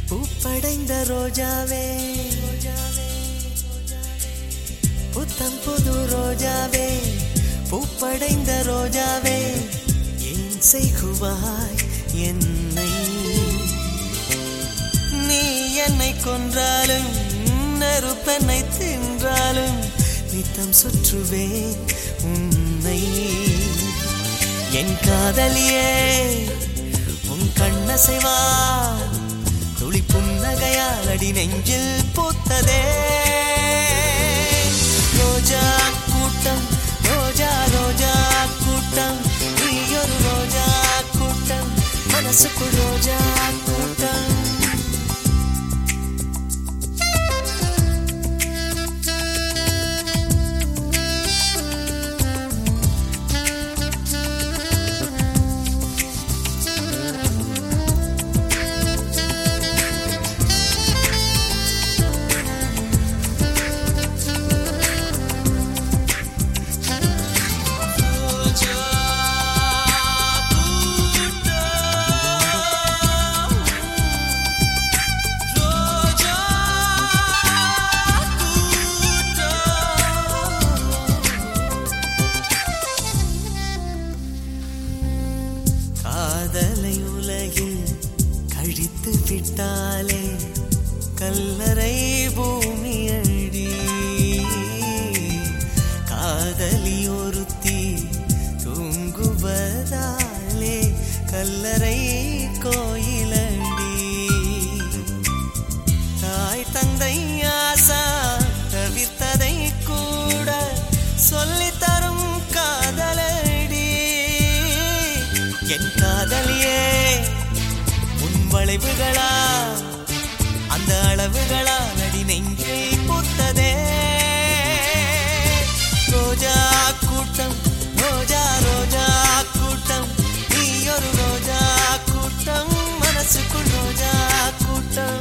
பூப்படைந்த ரோஜாவே புத்தம் புது ரோஜாவே பூப்படைந்த ரோஜாவே ஏன் செய்குவாய் என்னை நீ என்னை கொன்றாலும் நெருப்பெண்ணை தின்றாலும் நித்தம் சுற்றுவேன் உன்னை என் காதலியே உன் கண்ணசைவா துளி புன்னகையால் அடி நெஞ்சில் பூத்ததே ரோஜா கூட்டம் ரோஜா ரோஜா கூட்டம் நீ ஒரு ரோஜா கூட்டம் மனசுக்குள் ரோஜா கூட்டம் காதலை உலகில் கழித்து விட்டாலே கல்லறை பூமி அடி காதலி ஒருத்தி தூங்குவதாலே கல்லறை கோயிலடி தாய் தந்தை ஆசா தவிர்த்ததை கூட சொல்லித் தரும் காதலடி என் காதலியே உன் வளைவுகளா அந்த அளவுகளா நடி நெஞ்சை பூத்ததே ரோஜா கூட்டம் ரோஜா ரோஜா கூட்டம் நீ ஒரு ரோஜா கூட்டம் மனசுக்குள் ரோஜா கூட்டம்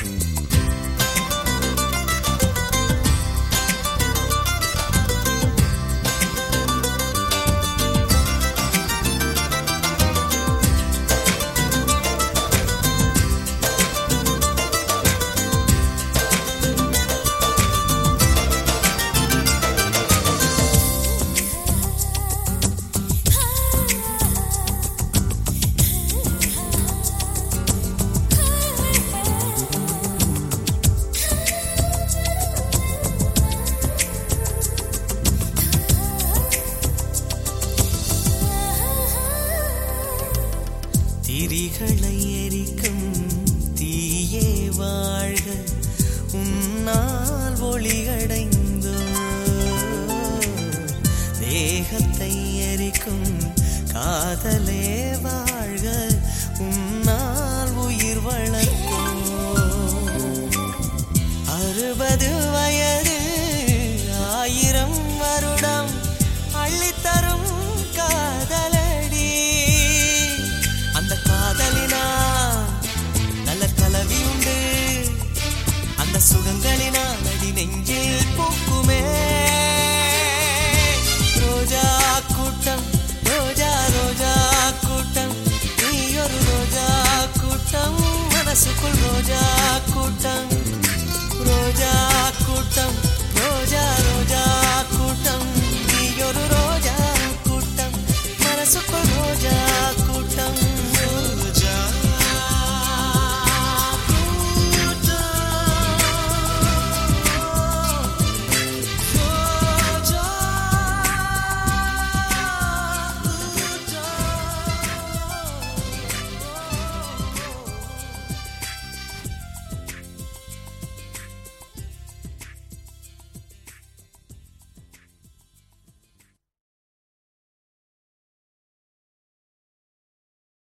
திரிகளை எரிக்கும் தீயே வாழ்க உன்னால் ஒளியடைந்தோ தேகத்தை எரிக்கும் காதலே வாழ்க உன்னால் உயிர் வளர்த்தோ அறுபது வயது ஆயிரம் வருடம் அள்ளித்தரும் காதலடி அந்த காதலினா நல்ல கலவி உண்டு அந்த சுகங்களினால் அடி நெஞ்சில் பூக்குமே ரோஜா கூட்டம் ரோஜா ரோஜா கூட்டம் நீ ஒரு ரோஜா கூட்டம் மனசுக்குள் ரோஜா கூட்டம்